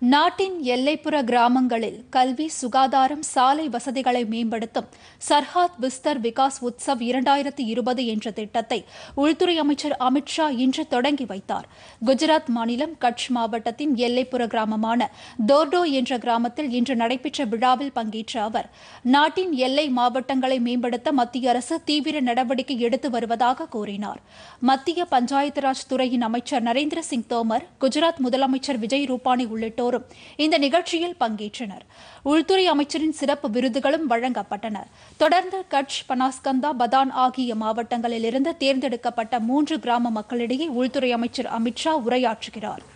நாட்டின் எல்லைப்புற கிராமங்களில் கல்வி சுகாதாரம் சாலை வசதிகளை மேம்படுத்தும் சர்ஹாத் விஸ்தர் விகாஸ் உத்சவ் இரண்டாயிரத்தி இருபது என்ற திட்டத்தை உள்துறை அமைச்சர் அமித்ஷா இன்று தொடங்கி வைத்தார் குஜராத் மாநிலம் கட்ச் மாவட்டத்தின் எல்லைப்புற கிராமமான தோர்டோ என்ற கிராமத்தில் இன்று நடைபெற்ற விழாவில் பங்கேற்ற அவர் நாட்டின் எல்லை மாவட்டங்களை மேம்படுத்த மத்திய அரசு தீவிர நடவடிக்கை எடுத்து வருவதாக கூறினார் மத்திய பஞ்சாயத்து ராஜ் துறையின் அமைச்சர் நரேந்திர சிங் தோமர் குஜராத் முதலமைச்சர் விஜய் ரூபானி உள்ளிட்டோரும் இந்த நிகழ்ச்சியில் பங்கேற்றனர் உள்துறை அமைச்சரின் சிறப்பு விருதுகளும் வழங்கப்பட்டன தொடர்ந்து கட்ச் பனாஸ்கந்தா பதான் ஆகிய மாவட்டங்களிலிருந்து தேர்ந்தெடுக்கப்பட்ட மூன்று கிராம மக்களிடையே உள்துறை அமைச்சர் அமித்ஷா உரையாற்றுகிறார்